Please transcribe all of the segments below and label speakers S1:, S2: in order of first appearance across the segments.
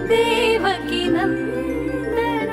S1: ದೇವಕಿ ನಂದನ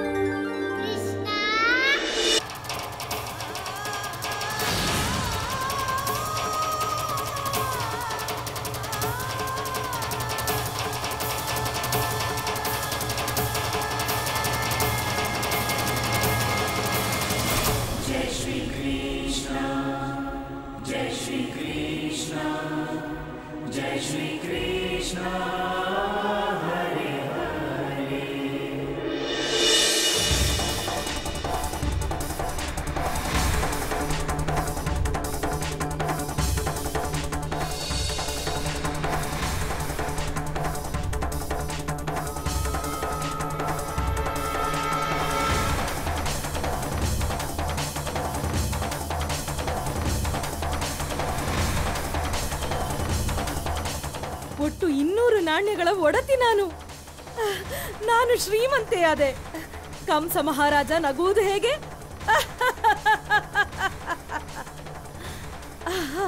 S2: ಒಟ್ಟು ಇನ್ನೂರು ನಾಣ್ಯಗಳ ಒಡತಿ ನಾನು ಆಹ್, ನಾನು ಶ್ರೀಮಂತೆಯಾದೆ ಕಂಸ ಮಹಾರಾಜ ನಗುವುದು ಹೇಗೆ ಆಹಾ.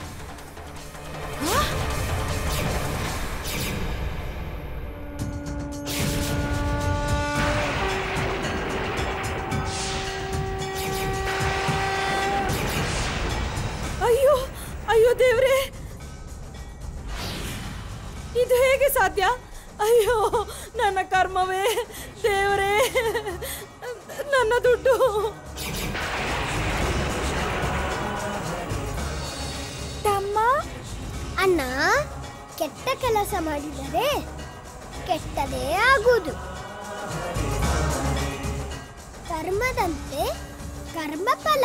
S2: ಆ? ಅಯ್ಯೋ ಅಯ್ಯೋ ದೇವ್ರೇ ಇದು ಹೇಗೆ ಸಾಧ್ಯ ಅಯ್ಯೋ ನನ್ನ ಕರ್ಮವೇ ದೇವರೇ ನನ್ನ ದುಡ್ಡು
S3: ತಮ್ಮ ಅಣ್ಣ ಕೆಟ್ಟ ಕೆಲಸ ಮಾಡಿದರೆ ಕೆಟ್ಟದೇ ಆಗುವುದು ಕರ್ಮದಂತೆ ಕರ್ಮಫಲ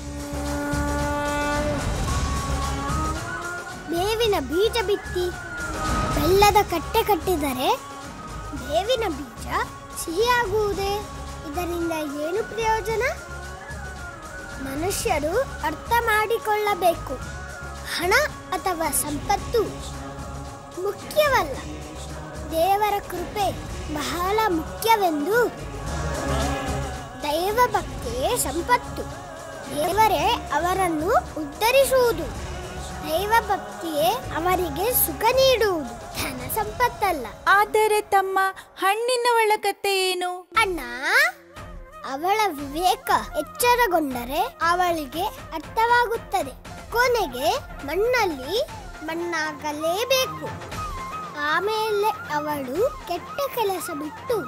S3: ಬೇವಿನ ಬೀಜ ಬಿತ್ತಿ ಬೆಲ್ಲದ ಕಟ್ಟೆ ಕಟ್ಟಿದರೆ ಬೇವಿನ ಬೀಜ ಸಿಹಿಯಾಗುವುದೇ ಇದರಿಂದ ಏನು ಪ್ರಯೋಜನ ಮನುಷ್ಯರು ಅರ್ಥ ಮಾಡಿಕೊಳ್ಳಬೇಕು ಹಣ ಅಥವಾ ಸಂಪತ್ತು ಮುಖ್ಯವಲ್ಲ ದೇವರ ಕೃಪೆ ಬಹಳ ಮುಖ್ಯವೆಂದು ದೈವ ಭಕ್ತಿಯೇ ಸಂಪತ್ತು ದೇವರೇ ಅವರನ್ನು ಉದ್ಧರಿಸುವುದು ದೈವ ಭಕ್ತಿಯೇ ಅವರಿಗೆ ಸುಖ ನೀಡುವುದು ಧನ ಸಂಪತ್ತಲ್ಲ
S4: ಆದರೆ ತಮ್ಮ ಹಣ್ಣಿನ ಒಳಕತೆ ಏನು
S3: ಅಣ್ಣ ಅವಳ ವಿವೇಕ ಎಚ್ಚರಗೊಂಡರೆ ಅವಳಿಗೆ ಅರ್ಥವಾಗುತ್ತದೆ ಕೊನೆಗೆ ಮಣ್ಣಲ್ಲಿ ಮಣ್ಣಾಗಲೇಬೇಕು ಆಮೇಲೆ ಅವಳು ಕೆಟ್ಟ ಕೆಲಸ ಬಿಟ್ಟು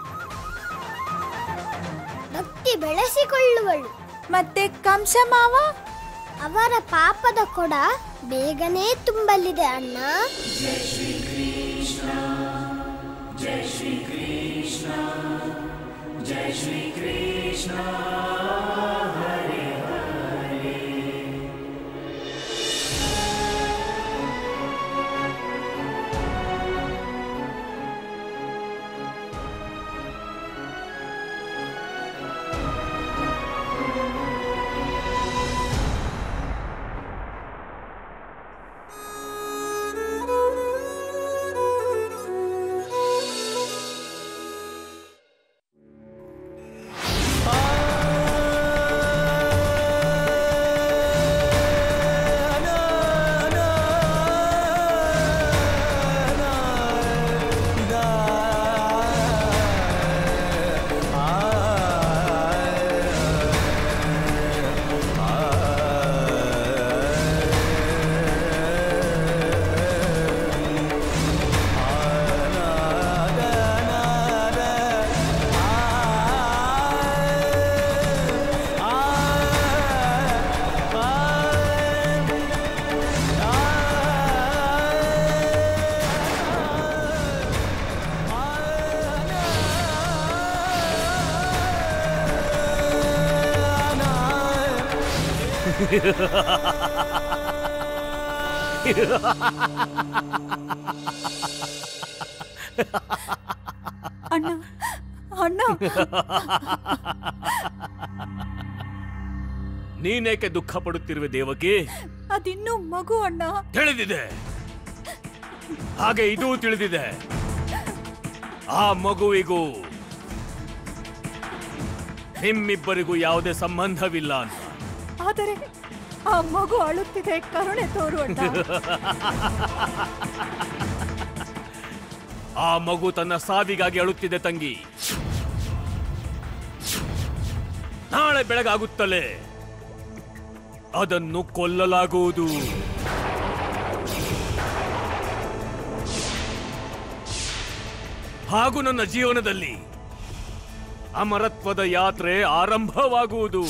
S3: ಭಕ್ತಿ ಬೆಳೆಸಿಕೊಳ್ಳುವಳು
S4: ಮತ್ತೆ ಕಂಸ ಮಾವ
S3: ಅವರ ಪಾಪದ ಕೊಡ ಬೇಗನೆ ತುಂಬಲಿದೆ ಅಣ್ಣ
S2: ಅಣ್ಣ ಅಣ್ಣ
S5: ನೀನೇಕೆ ದುಃಖ ಪಡುತ್ತಿರುವೆ ದೇವಕಿ
S2: ಅದಿನ್ನೂ ಮಗು ಅಣ್ಣ
S5: ತಿಳಿದಿದೆ ಹಾಗೆ ಇದೂ ತಿಳಿದಿದೆ ಆ ಮಗುವಿಗೂ ನಿಮ್ಮಿಬ್ಬರಿಗೂ ಯಾವುದೇ ಸಂಬಂಧವಿಲ್ಲ ಅಂತ
S2: ಆದರೆ ಆ ಮಗು ಅಳುತ್ತಿದೆ ಕರುಣೆ ತೋರು ಅಣ್ಣ
S5: ಆ ಮಗು ತನ್ನ ಸಾವಿಗಾಗಿ ಅಳುತ್ತಿದೆ ತಂಗಿ ನಾಳೆ ಬೆಳಗಾಗುತ್ತಲೇ ಅದನ್ನು ಕೊಲ್ಲಲಾಗುವುದು ಹಾಗೂ ನನ್ನ ಜೀವನದಲ್ಲಿ ಅಮರತ್ವದ ಯಾತ್ರೆ ಆರಂಭವಾಗುವುದು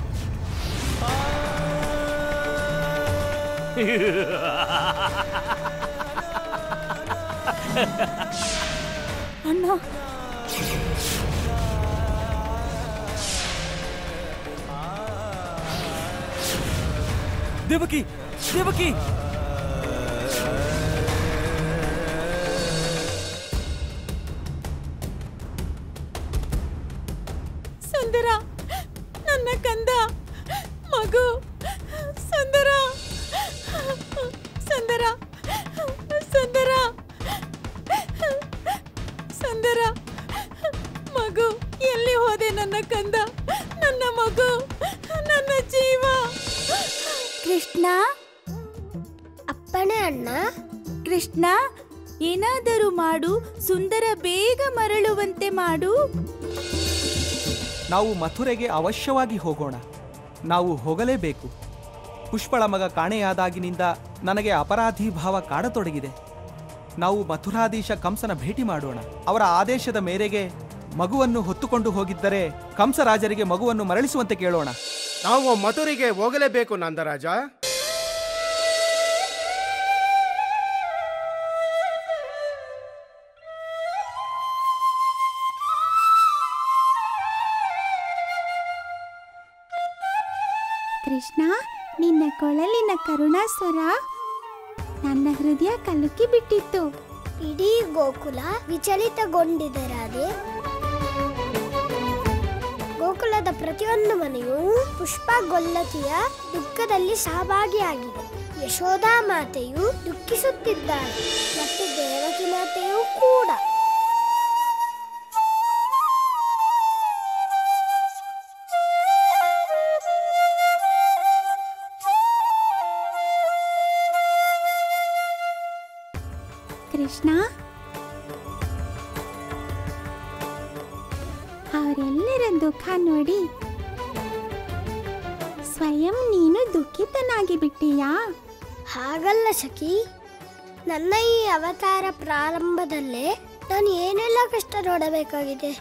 S2: ಅಣ್ಣ
S6: ದೇವಕಿ ದೇವಕಿ
S2: ಸುಂದರ ನನ್ನ ಕಂದ ಮಗು ಸುಂದರ ಸುಂದರ ಸುಂದರ ಸುಂದರ ಮಗು ಎಲ್ಲಿ ಹೋದೆ ನನ್ನ ಕಂದ ನನ್ನ ಮಗು ನನ್ನ ಜೀವ
S4: ಕೃಷ್ಣ
S3: ಅಪ್ಪಣೆ ಅಣ್ಣ
S4: ಕೃಷ್ಣ ಏನಾದರೂ ಮಾಡು ಸುಂದರ ಬೇಗ ಮರಳುವಂತೆ ಮಾಡು
S6: ನಾವು ಮಥುರೆಗೆ ಅವಶ್ಯವಾಗಿ ಹೋಗೋಣ ನಾವು ಹೋಗಲೇಬೇಕು ಪುಷ್ಪಳ ಮಗ ಕಾಣೆಯಾದಾಗಿನಿಂದ ನನಗೆ ಅಪರಾಧಿ ಭಾವ ಕಾಡತೊಡಗಿದೆ ನಾವು ಮಥುರಾಧೀಶ ಕಂಸನ ಭೇಟಿ ಮಾಡೋಣ ಅವರ ಆದೇಶದ ಮೇರೆಗೆ ಮಗುವನ್ನು ಹೊತ್ತುಕೊಂಡು ಹೋಗಿದ್ದರೆ ಕಂಸರಾಜರಿಗೆ ಮಗುವನ್ನು ಮರಳಿಸುವಂತೆ ಕೇಳೋಣ
S7: ನಾವು ಮಥುರಿಗೆ ಹೋಗಲೇಬೇಕು ನಂದರಾಜ
S4: ಕೃಷ್ಣ ನಿನ್ನ ಕೊಳಲಿನ ಕರುಣಾಸ್ವರ ನನ್ನ ಹೃದಯ ಕಲಕಿ ಬಿಟ್ಟಿತ್ತು
S3: ಇಡೀ ಗೋಕುಲ ವಿಚಲಿತಗೊಂಡಿದೆ ರಾಧೆ ಗೋಕುಲದ ಪ್ರತಿಯೊಂದು ಮನೆಯೂ ಪುಷ್ಪ ಗೊಲ್ಲತಿಯ ದುಃಖದಲ್ಲಿ ಸಹಭಾಗಿಯಾಗಿದೆ ಯಶೋಧಾ ಮಾತೆಯು ದುಃಖಿಸುತ್ತಿದ್ದಾಳೆ ಮತ್ತು ದೇವಕಿ ಮಾತೆಯೂ ಕೂಡ
S4: ಕೃಷ್ಣ ಅವರೆಲ್ಲರ ದುಃಖ ನೋಡಿ ಸ್ವಯಂ ನೀನು ದುಃಖಿತನಾಗಿ ಬಿಟ್ಟೀಯಾ
S3: ಹಾಗಲ್ಲ ಸಖಿ ನನ್ನ ಈ ಅವತಾರ ಪ್ರಾರಂಭದಲ್ಲೇ ನಾನು ಏನೆಲ್ಲ ಕಷ್ಟ ನೋಡಬೇಕಾಗಿದೆ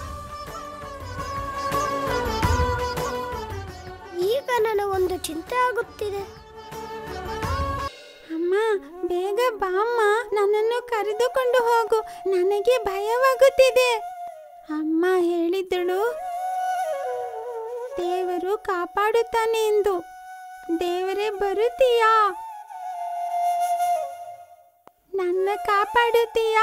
S3: ಈಗ ನನಗೊಂದು ಚಿಂತೆ ಆಗುತ್ತಿದೆ
S4: ಅಮ್ಮ ಬೇಗ ಬಾಮ್ಮ ನನ್ನನ್ನು ಕರೆದುಕೊಂಡು ಹೋಗು ನನಗೆ ಭಯವಾಗುತ್ತಿದೆ ಅಮ್ಮ ಹೇಳಿದ್ದಳು ದೇವರು ಕಾಪಾಡುತ್ತಾನೆ ಎಂದು ದೇವರೇ ಬರುತ್ತೀಯಾ ನನ್ನ ಕಾಪಾಡುತ್ತೀಯಾ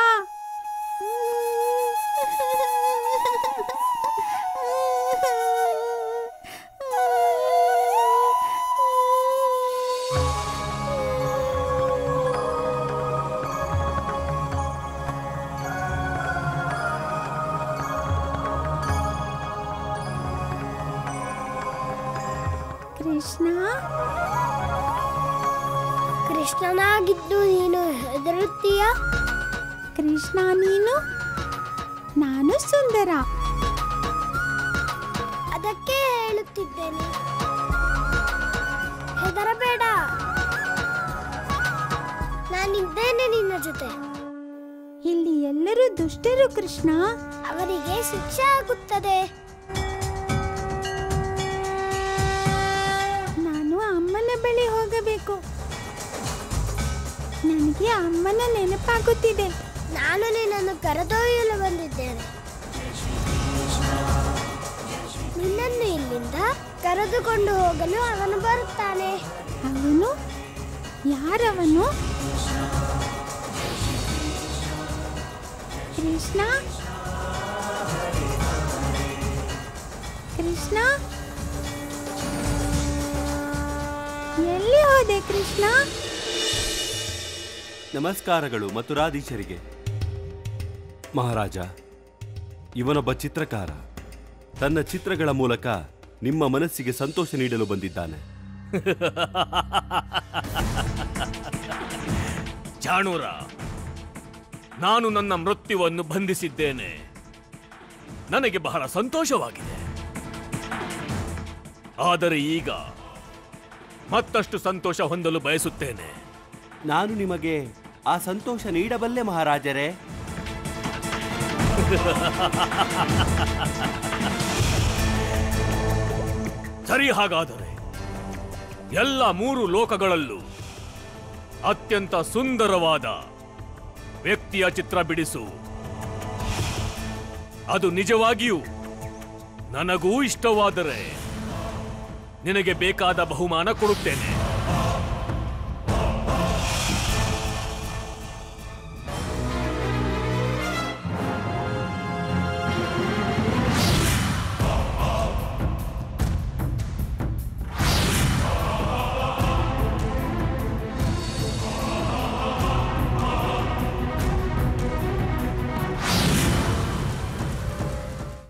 S4: ಕೃಷ್ಣ
S3: ಕೃಷ್ಣನಾಗಿದ್ದು ನೀನು ಹೆದರುತ್ತೀಯ
S4: ಕೃಷ್ಣ ನೀನು ನಾನು ಸುಂದರ
S3: ಅದಕ್ಕೆ ಹೇಳುತ್ತಿದ್ದೇನೆ ಹೆದರಬೇಡ ನಾನಿದ್ದೇನೆ ನಿನ್ನ ಜೊತೆ
S4: ಇಲ್ಲಿ ಎಲ್ಲರೂ ದುಷ್ಟರು ಕೃಷ್ಣ
S3: ಅವರಿಗೆ ಶಿಕ್ಷೆ ಆಗುತ್ತದೆ
S4: ನಾನು ಅಮ್ಮನ ಬಳಿ ಹೋಗಬೇಕು ನನಗೆ ಅಮ್ಮನ ನೆನಪಾಗುತ್ತಿದೆ
S3: ನಾನು ನಿನ್ನನ್ನು ಕರೆದೊಯ್ಯಲು ಬಂದಿದ್ದೇನೆ ನಿನ್ನನ್ನು ಇಲ್ಲಿಂದ ಕರೆದುಕೊಂಡು ಹೋಗಲು ಅವನು ಬರುತ್ತಾನೆ
S4: ಅವನು ಯಾರವನು ಕೃಷ್ಣ ಕೃಷ್ಣ ಎಲ್ಲಿ ಹೋದೆ ಕೃಷ್ಣ
S8: ನಮಸ್ಕಾರಗಳು ಮಥುರಾಧೀಶರಿಗೆ ಮಹಾರಾಜ ಇವನೊಬ್ಬ ಚಿತ್ರಕಾರ ತನ್ನ ಚಿತ್ರಗಳ ಮೂಲಕ ನಿಮ್ಮ ಮನಸ್ಸಿಗೆ ಸಂತೋಷ ನೀಡಲು ಬಂದಿದ್ದಾನೆ
S5: ಜಾಣೂರ ನಾನು ನನ್ನ ಮೃತ್ಯುವನ್ನು ಬಂಧಿಸಿದ್ದೇನೆ ನನಗೆ ಬಹಳ ಸಂತೋಷವಾಗಿದೆ ಆದರೆ ಈಗ ಮತ್ತಷ್ಟು ಸಂತೋಷ ಹೊಂದಲು ಬಯಸುತ್ತೇನೆ
S8: ನಾನು ನಿಮಗೆ ಆ ಸಂತೋಷ ನೀಡಬಲ್ಲೆ ಮಹಾರಾಜರೇ
S5: ಸರಿ ಹಾಗಾದರೆ ಎಲ್ಲ ಮೂರು ಲೋಕಗಳಲ್ಲೂ ಅತ್ಯಂತ ಸುಂದರವಾದ ವ್ಯಕ್ತಿಯ ಚಿತ್ರ ಬಿಡಿಸು ಅದು ನಿಜವಾಗಿಯೂ ನನಗೂ ಇಷ್ಟವಾದರೆ ನಿನಗೆ ಬೇಕಾದ ಬಹುಮಾನ ಕೊಡುತ್ತೇನೆ